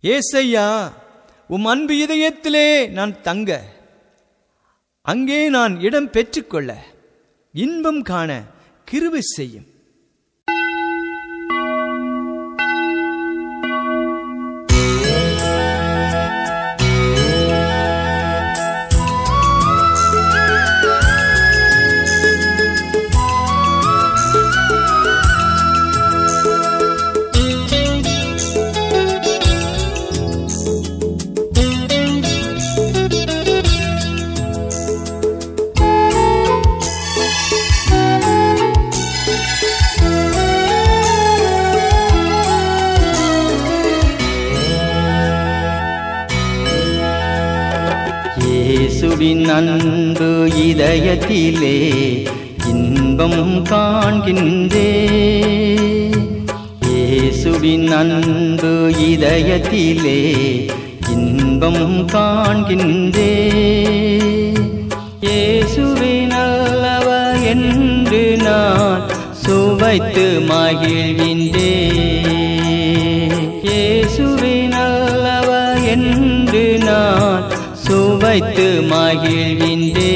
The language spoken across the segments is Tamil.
ஏசையா உம் அன்பு இதயத்திலே நான் தங்க அங்கே நான் இடம் பெற்றுக்கொள்ள இன்பம் காண கிருபை செய்யும் இயேசுவின் அன்பு இதயத்திலே இன்பம் காண்கின்றே இயேசுவின் அன்பு இதயத்திலே இன்பம் காண்கின்றே இயேசுவே நல்லவர் என்று நான் சுவைத்து மகிழ்கின்றே இயேசுவே நல்லவர் என்று நான் சுவைத்து மகிழ்கின்றே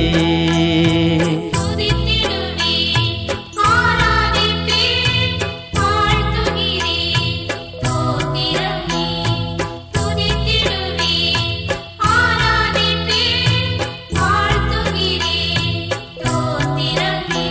துதித்திடுவேன் ஆராதிப்பேன் வாழ்த்துகிறேன் ஸ்தோத்திரமே துதித்திடுவேன் ஆராதிப்பேன் வாழ்த்துகிறேன் ஸ்தோத்திரமே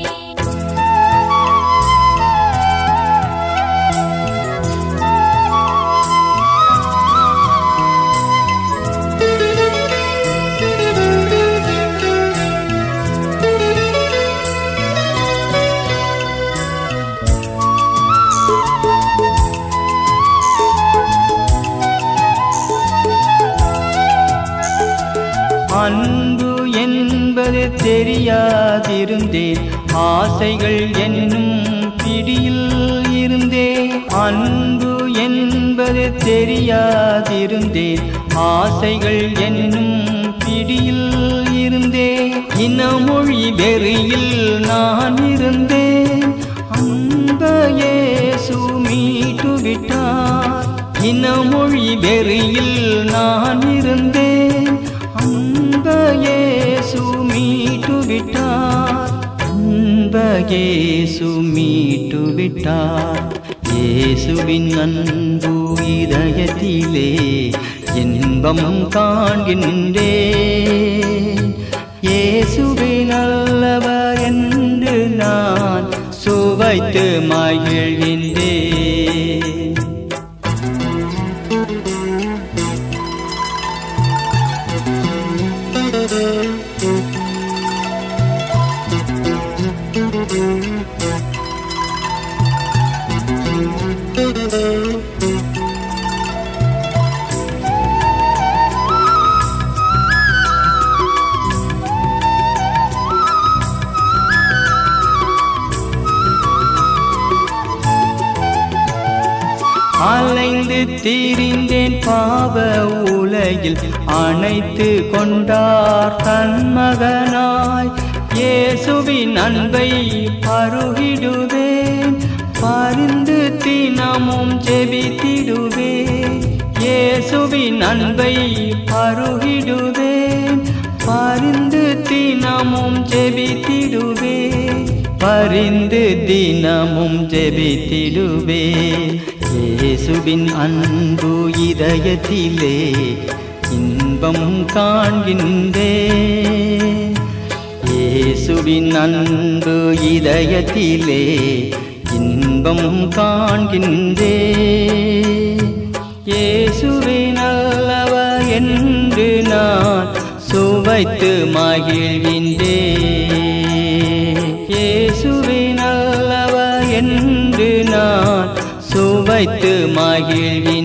அன்பு என்பது தெரியாதிருந்தேன் ஆசைகள் என்னும் பிடியில் இருந்தேன் அன்பு என்பது தெரியாதிருந்தேன் ஆசைகள் என்னும் பிடியில் இருந்தேன் இனமொழி வெறியில் நான் இருந்தேன் அந்த இயேசு மீட்டு விட்டார் இனமொழி வெறியில் நான் இருந்தேன் அந்த இயேசு மீட்டு விட்டார் அந்த இயேசு மீட்டு விட்டார் இயேசுவின் அன்பு இதயத்திலே இன்பம் காண்கின்றேன் இயேசுவே நல்லவர் என்று நான் சுவைத்து மகிழ்கின்றேன் அலைந்து திரிந்தேன் பாவ உலகில் அணைத்து கொண்டார் தன் மகனாய் இயேசுவின் அன்பை பருகிடுவேன் பரிந்து தினமும் ஜெபித்திடுவேன் இயேசுவின் அன்பை பருகிடுவேன் பரிந்து தினமும் ஜெபித்திடுவேன் பரிந்து தினமும் ஜெபித்திடுவே இயேசுவின் அன்பு இதயத்திலே இன்பம் காண்கின்றே இயேசுவின் அன்பு இதயத்திலே இன்பம் காண்கின்றே இயேசுவே நல்லவர் என்று நான் சுவைத்து மகிழ்கின்றே இயேசுவே நல்லவர் என்று நான் சுவைத்து மகிழ்கின்றே